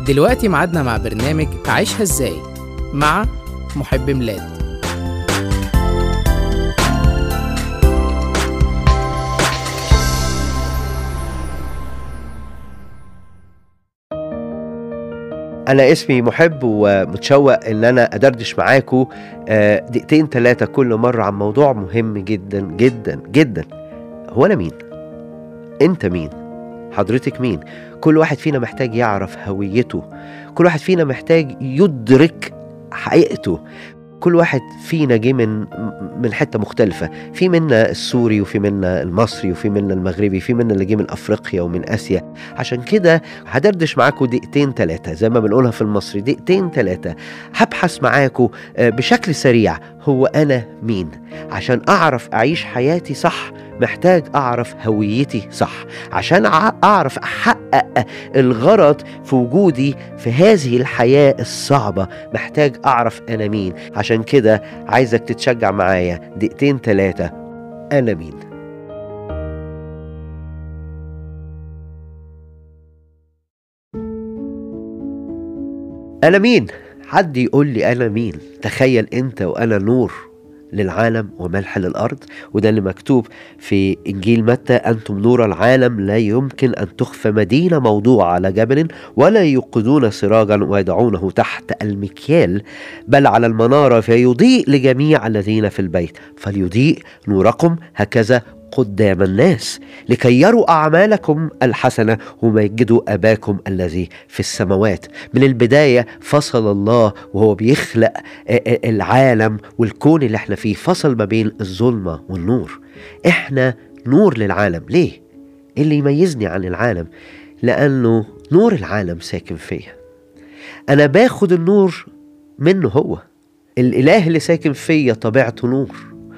دلوقتي ميعادنا مع برنامج عيشها ازاي مع محب ميلاد انا اسمي محب ومتشوق ان انا ادردش معاكم آه، دقيقتين ثلاثه كل مره عن موضوع مهم جدا جدا جدا هو انا مين انت مين حضرتك مين كل واحد فينا محتاج يعرف هويته كل واحد فينا محتاج يدرك حقيقته كل واحد فينا جه من من حته مختلفه في منا السوري وفي منا المصري وفي منا المغربي في منا اللي جه من افريقيا ومن اسيا عشان كده هدردش معاكم دقيقتين ثلاثه زي ما بنقولها في المصري دقيقتين ثلاثه هبحث معاكم آه، بشكل سريع هو انا مين عشان اعرف اعيش حياتي صح محتاج اعرف هويتي صح عشان أع- اعرف احقق الغرض في وجودي في هذه الحياه الصعبه محتاج اعرف انا مين عشان كده عايزك تتشجع معايا دقيقتين ثلاثه انا مين انا مين حد يقول لي انا مين تخيل انت وانا نور للعالم وملح للارض وده اللي مكتوب في انجيل متى انتم نور العالم لا يمكن ان تخفى مدينه موضوعه على جبل ولا يوقدون سراجا ويضعونه تحت المكيال بل على المناره فيضيء لجميع الذين في البيت فليضيء نوركم هكذا قدام الناس لكي يروا اعمالكم الحسنه ومجدوا اباكم الذي في السماوات من البدايه فصل الله وهو بيخلق آه، آه، العالم والكون اللي احنا فيه فصل ما بين الظلمه والنور احنا نور للعالم ليه إيه اللي يميزني عن العالم لانه نور العالم ساكن فيا انا باخد النور منه هو الاله اللي ساكن فيا طبيعته نور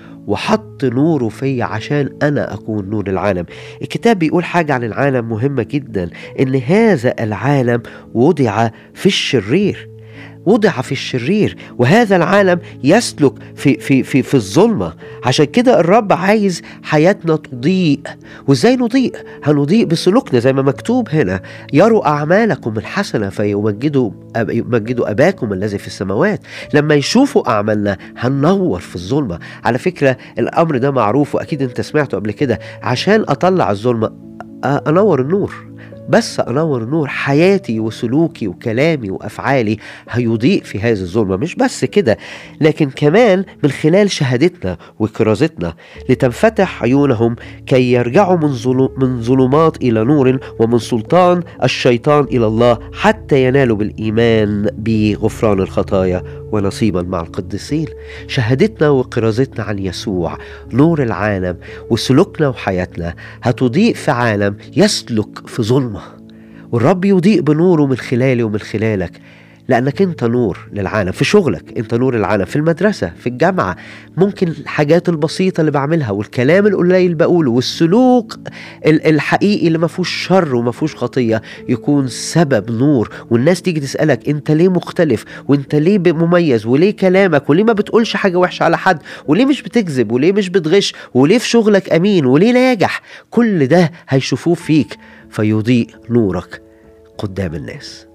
وحط نوره فيا عشان انا اكون نور العالم الكتاب بيقول حاجه عن العالم مهمه جدا ان هذا العالم وضع في الشرير وضع في الشرير وهذا العالم يسلك في في في في الظلمه عشان كده الرب عايز حياتنا تضيء وازاي نضيء هنضيء بسلوكنا زي ما مكتوب هنا يروا اعمالكم الحسنه فيمجدوا أب... يمجدوا اباكم الذي في السماوات لما يشوفوا اعمالنا هننور في الظلمه على فكره الامر ده معروف واكيد انت سمعته قبل كده عشان اطلع الظلمه أ- انور النور بس انور النور حياتي وسلوكي وكلامي وافعالي هيضيء في هذه الظلمه مش بس كده لكن كمان من خلال شهادتنا وكرازتنا لتنفتح عيونهم كي يرجعوا من ظلو- من ظلمات الى نور ومن سلطان الشيطان الى الله حتى ينالوا بالايمان بغفران الخطايا ونصيبا مع القديسين شهادتنا وكرازتنا عن يسوع نور العالم وسلوكنا وحياتنا هتضيء في عالم يسلك في ظلمه والرب يضيء بنوره من خلالي ومن خلالك لأنك أنت نور للعالم في شغلك أنت نور العالم في المدرسة في الجامعة ممكن الحاجات البسيطة اللي بعملها والكلام القليل اللي بقوله والسلوك ال- الحقيقي اللي ما فيهوش شر وما فيهوش خطية يكون سبب نور والناس تيجي تسألك أنت ليه مختلف وأنت ليه ب- مميز وليه كلامك وليه ما بتقولش حاجة وحشة على حد وليه مش بتكذب وليه مش بتغش وليه في شغلك أمين وليه ناجح كل ده هيشوفوه فيك فيضيء نورك قدام الناس